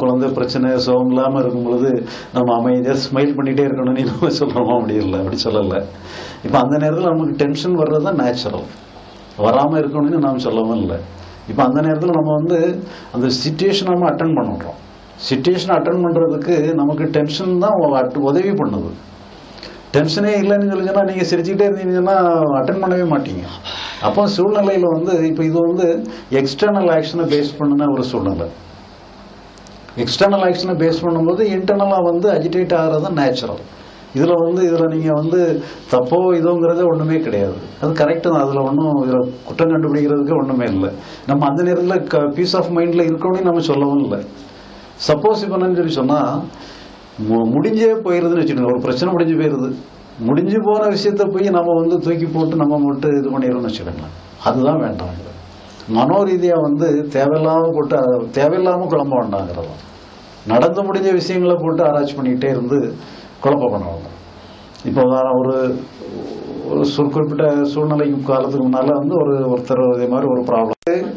குழந்தை பிரச்சனை சுகம் இல்லாம இருக்கும் பொழுது நம்ம அமைதியா ஸ்மைல் பண்ணிட்டே இருக்கணும்னு நம்ம சொல்றோமா முடியல அப்படி சொல்லல இப்ப அந்த நேரத்துல நமக்கு டென்ஷன் வர்றது தான் நேச்சுரல் வராம இருக்கணும்னு நாம் சொல்லவும் இல்லை இப்ப அந்த நேரத்துல நம்ம வந்து அந்த சுச்சுவேஷன் நம்ம அட்டன் பண்ணுறோம் சுச்சுவேஷன் அட்டன் பண்றதுக்கு நமக்கு டென்ஷன் தான் உ- உதவி பண்ணுது டென்ஷனே இல்லைன்னு சொல்லிச்சுன்னா நீங்க சிரிச்சுக்கிட்டே இருந்தீங்கன்னா அட்டன் பண்ணவே மாட்டீங்க அப்போ சூழ்நிலையில வந்து இப்போ இது வந்து எக்ஸ்டர்னல் ஆக்ஷனை பேஸ் பண்ணின ஒரு சூழ்நிலை எக்ஸ்டர்னல் ஆக்ஷனை பேஸ் பண்ணும்போது இன்டர்னலாக வந்து அஜிடேட் ஆகிறது தான் நேச்சுரல் இதில் வந்து இதில் நீங்கள் வந்து தப்போ இதோங்கிறது ஒன்றுமே கிடையாது அது கரெக்டு தான் அதில் ஒன்றும் இதில் குற்றம் கண்டுபிடிக்கிறதுக்கு ஒன்றுமே இல்லை நம்ம அந்த நேரத்தில் பீஸ் ஆஃப் மைண்டில் இருக்கணும்னு நம்ம சொல்லவும் இல்லை சப்போஸ் இப்போ என்னன்னு சொல்லி சொன்னால் முடிஞ்சே போயிருதுன்னு வச்சுக்கோங்க ஒரு பிரச்சனை முடிஞ்சு போயிருது முடிஞ்சு போன விஷயத்த போய் நம்ம வந்து தூக்கி போட்டு நம்ம மட்டும் இது பண்ணிடுறோம்னு வச்சுக்கோங்களேன் அதுதான் வேண்டாம் மனோ ரீதியா வந்து தேவையில்லாம போட்டு அஹ், தேவையில்லாம குழம்ப வேண்டாங்கிறது நடந்து முடிஞ்ச விஷயங்களை போட்டு ஆராய்ச்சி பண்ணிக்கிட்டே இருந்து குழப்பம் பண்ண வேண்டாம் இப்போ உதாரணம் ஒரு ஒரு சு- குறிப்பிட்ட சூழ்நிலைக்கு காலத்துக்கு முன்னால வந்து ஒரு ஒருத்தர் இதே மாதிரி ஒரு ப்ராப்ளம்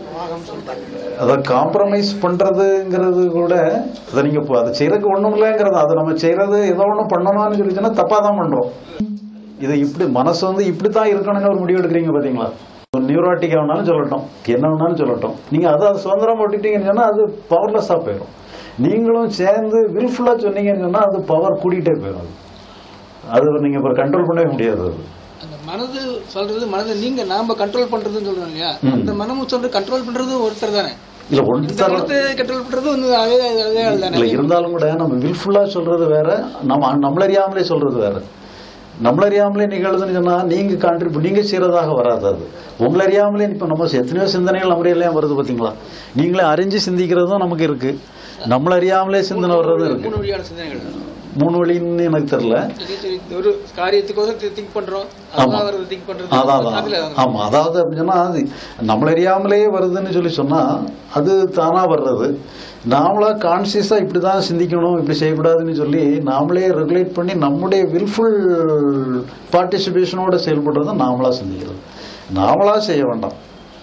அதை காம்ப்ரமைஸ் பண்றதுங்கிறது கூட அதை நீங்க இப்போ அதை செய்யறதுக்கு ஒண்ணும் இல்லைங்கிறது அதை நம்ம செய்யறது ஏதோ ஒண்ணு பண்ணணும்னு சொல்லிச்சுன்னா தப்பா தான் பண்றோம் இது இப்படி மனசு வந்து இப்படித்தான் இருக்கணும்னு ஒரு முடிவு எடுக்கிறீங்க பாத்தீங்களா ஒரு நியூராட்டிக் வேணாலும் சொல்லட்டும் என்ன வேணாலும் சொல்லட்டும் நீங்க அதை அதை சுதந்திரம் விட்டுட்டீங்கன்னு சொன்னா அது பவர்லெஸ்ஸா போயிடும் நீங்களும் சேர்ந்து வில்ஃபுல்லா சொன்னீங்கன்னு சொன்னா அது பவர் கூட்டிகிட்டே போயிடும் அது. அது நீங்க இப்போ கண்ட்ரோல் பண்ணவே முடியாது அது அந்த மனது சொல்றது மனதை நீங்க நாம கண்ட்ரோல் பண்றதுன்னு சொல்றோம் இல்லையா ம். அந்த மனமும் சொல்றது கண்ட்ரோல் பண்றது ஒருத்தர் தானே இல்ல இந்த ஒன்று மனத்தை கண்ட்ரோல் பண்றது வந்து அதே அதே ஆள் தானே இல்ல இருந்தாலும் கூட நம்ம வில்ஃபுல்லா சொல்றது வேற நம்ம நம்மளறியாமலே சொல்றது வேற நம்மளறியாமலே நிகழ்துன்னு சொன்னா நீங்க கான்ட்ரிபியூட் நீங்க செய்யறதாக வராது அது உங்களறியாமலே இப்ப நம்ம எத்தனையோ சிந்தனைகள் நம்மளையெல்லாம் வருது பாத்தீங்களா நீங்களே அறிஞ்சு சிந்திக்கிறதும் நமக்கு இருக்கு நம்மளறியாமலே சிந்தனை வர்றதும் இருக்கு மூணு வழியான சிந்தனைகள் மூணு வழின்னு எனக்கு தெரியல சரி, சரி, இந்த ஒரு காரியத்துக்கோசம் திங்க் பண்றோம் ஆமா. அதான் வருது திங்க் பண்றது அதான் அதுல அதான். ஆமா அதாவது அப்படி சொன்னா அது நம்மளறியாமலே வருதுன்னு சொல்லி சொன்னா அது தானா வர்றது நாமளா கான்சியஸா இப்படிதான் சிந்திக்கணும் இப்படி செய்யக்கூடாதுன்னு சொல்லி நாமளே ரெகுலேட் பண்ணி நம்முடைய வில்ஃபுல் பார்ட்டிசிபேஷனோட செயல்படுறத நாமளா சிந்திக்கிறது நாமளா செய்ய வேண்டாம்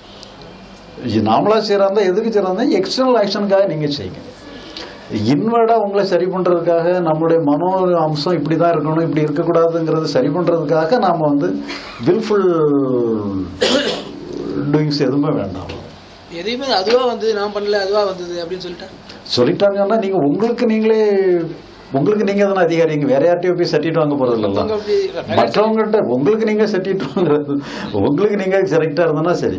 இது நாமளா செய்யறாங்க எதுக்கு செய்யறாங்க எக்ஸ்டர்னல் ஆக்ஷனுக்காக நீங்க செய்யுங்க இன்வர்டா உங்களை சரி பண்றதுக்காக நம்மளுடைய மனோ அம்சம் இப்படிதான் இருக்கணும் இப்படி இருக்கக்கூடாதுங்கிறது சரி பண்றதுக்காக நாம வந்து வில்ஃபுல் டூயிங்ஸ் எதுவுமே வேண்டாம் எதையுமே அதுவா வந்து நான் பண்ணல அதுவா வந்தது அப்படின்னு சொல்லிட்டேன் சொல்லிட்டாங்கன்னா நீங்க உங்களுக்கு நீங்களே உங்களுக்கு நீங்க தானே அதிகாரிங்க வேற யார்ட்டையும் போய் சட்டிட்டு வாங்க போறது இல்லல்ல அவங்க அப்படி மற்றவங்ககிட்ட உங்களுக்கு நீங்க சட்டிட்டு வாங்குறது உங்களுக்கு நீங்க கரெக்டா இருந்தனா சரி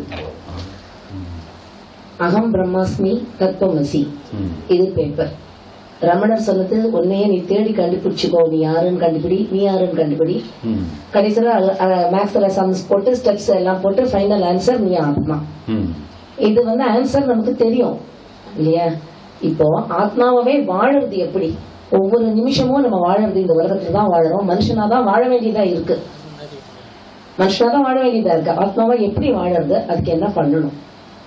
அகம் பிரம்மாஸ்மி தத்துவமசி ம். இது பேப்பர் ரமணர் சொன்னது உன்னையே நீ தேடி கண்டுபிடிச்சுக்கோ நீ யாருன்னு கண்டுபிடி நீ யாருன்னு கண்டுபிடி ம். கடைசியில மேக்ஸ்ல சம்ஸ் போட்டு ஸ்டெப்ஸ் எல்லாம் போட்டு ஃபைனல் ஆன்சர் நீ ஆத்மா ம். இது வந்து ஆன்சர் நமக்கு தெரியும் இல்லையா இப்போ ஆத்மாவே வாழறது எப்படி ஒவ்வொரு நிமிஷமும் நம்ம வாழறது இந்த உலகத்துல தான் வாழறோம் மனுஷனா தான் வாழ வேண்டியதா இருக்கு மனுஷனா தான் வாழ வேண்டியதா இருக்கு ஆத்மாவா எப்படி வாழறது அதுக்கு என்ன பண்ணணும்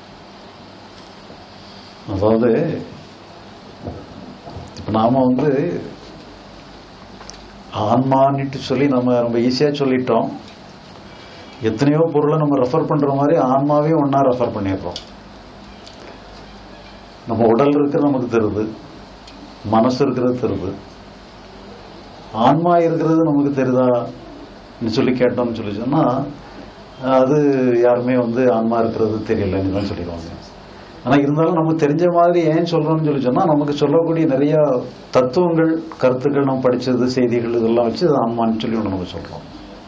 அதாவது இப்ப நாம வந்து ஆன்மான்னுட்டு சொல்லி நம்ம ரொம்ப ஈஸியா சொல்லிட்டோம் எத்தனையோ பொருளை நம்ம ரெஃபர் பண்ற மாதிரி ஆன்மாவையும் ஒண்ணா ரெஃபர் பண்ணிடுறோம் நம்ம உடல் இருக்கிறது நமக்கு தெரியுது மனசு இருக்கிறது தெரியுது ஆன்மா இருக்கிறது நமக்கு தெரியுதான்னு சொல்லி கேட்டோம்னு சொல்லி சொன்னா அது யாருமே வந்து ஆன்மா இருக்கிறது தெரியலன்னு தான் சொல்லிடுவாங்க ஆனா இருந்தாலும் நமக்கு தெரிஞ்ச மாதிரி ஏன் சொல்றோம்னு சொல்லி சொன்னா நமக்கு சொல்லக்கூடிய நிறைய தத்துவங்கள் கருத்துக்கள் நம்ம படிச்சது செய்திகள் இதெல்லாம் வச்சு அது ஆன்மான்னு சொல்லி ஒண்ணு நம்ம சொல்றோம்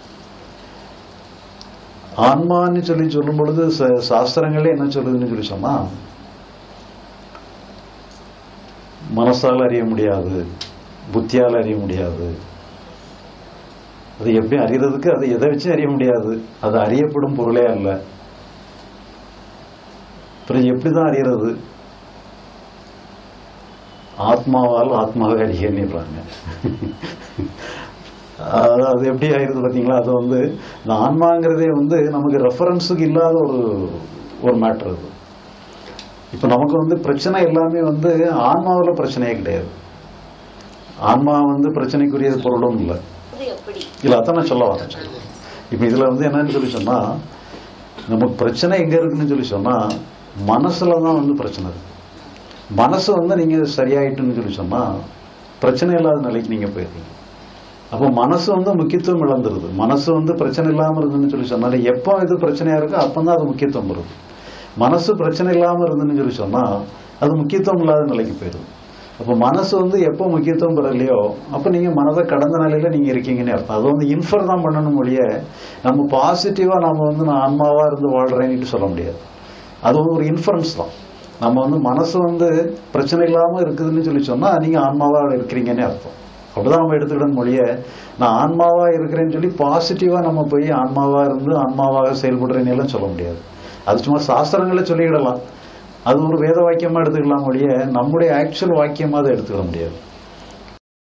ஆன்மான்னு சொல்லி சொல்லும் பொழுது ச- சாஸ்திரங்களே என்ன சொல்லுதுன்னு சொல்லி சொன்னா மனசால் அறிய முடியாது புத்தியால் அறிய முடியாது அது எப்படி அறியறதுக்கு அது எதை வச்சு அறிய முடியாது அது அறியப்படும் பொருளே அல்ல அப்புறம் எப்படிதான் அறியறது ஆத்மாவால் ஆத்மாவை அறியன்னுறாங்க அது அது எப்படி ஆயிருது பாத்தீங்களா அது வந்து இந்த ஆன்மாங்கிறதே வந்து நமக்கு ரெஃபரன்ஸுக்கு இல்லாத ஒரு ஒரு மேட்டர் அது இப்ப நமக்கு வந்து பிரச்சனை எல்லாமே வந்து ஆன்மாவுல பிரச்சனையே கிடையாது ஆன்மா வந்து பிரச்சனைக்குரிய பொருளும் இல்லை இல்ல அதான் நான் சொல்ல வரேன் இப்ப இதுல வந்து என்னன்னு சொல்லி சொன்னா நமக்கு பிரச்சனை எங்க இருக்குன்னு சொல்லி சொன்னா மனசுல தான் வந்து பிரச்சனை இருக்கு மனசு வந்து நீங்க சரியாயிட்டுன்னு சொல்லி சொன்னா பிரச்சனை இல்லாத நிலைக்கு நீங்க போயிருக்கீங்க அப்போ மனசு வந்து முக்கியத்துவம் இழந்துருது மனசு வந்து பிரச்சனை இல்லாம இருந்துன்னு சொல்லி சொன்னாலே எப்போ இது பிரச்சனையா இருக்கோ அப்பதான் அது முக்கியத்துவம் வருது மனசு பிரச்சனை இல்லாம இருந்துன்னு சொல்லி சொன்னா அது முக்கியத்துவம் இல்லாத நிலைக்கு போயிருது அப்போ மனசு வந்து எப்போ முக்கியத்துவம் பெறலையோ அப்போ நீங்க மனதை கடந்த நிலையில நீங்க இருக்கீங்கன்னு அர்த்தம் அது வந்து இன்ஃபர் தான் பண்ணணும் ஒழிய நம்ம பாசிட்டிவா நாம வந்து நான் ஆன்மாவா இருந்து வாழ்றேன்னு சொல்ல முடியாது அது வந்து ஒரு இன்ஃபரன்ஸ் தான் நம்ம வந்து மனசு வந்து பிரச்சனை இல்லாம இருக்குதுன்னு சொல்லி சொன்னா நீங்க ஆன்மாவா இருக்கிறீங்கன்னே அர்த்தம் அப்படிதான் நம்ம எடுத்துக்கிடணும் மொழிய நான் ஆன்மாவா இருக்கிறேன்னு சொல்லி பாசிட்டிவா நம்ம போய் ஆன்மாவா இருந்து ஆன்மாவாக செயல்படுறேன்னு எல்லாம் சொல்ல முடியாது அது சும்மா சாஸ்திரங்களை சொல்லிக்கிடலாம் அது ஒரு வேத வாக்கியமா எடுத்துக்கலாம் மொழிய நம்முடைய ஆக்சுவல் வாக்கியமா அதை எடுத்துக்க முடியாது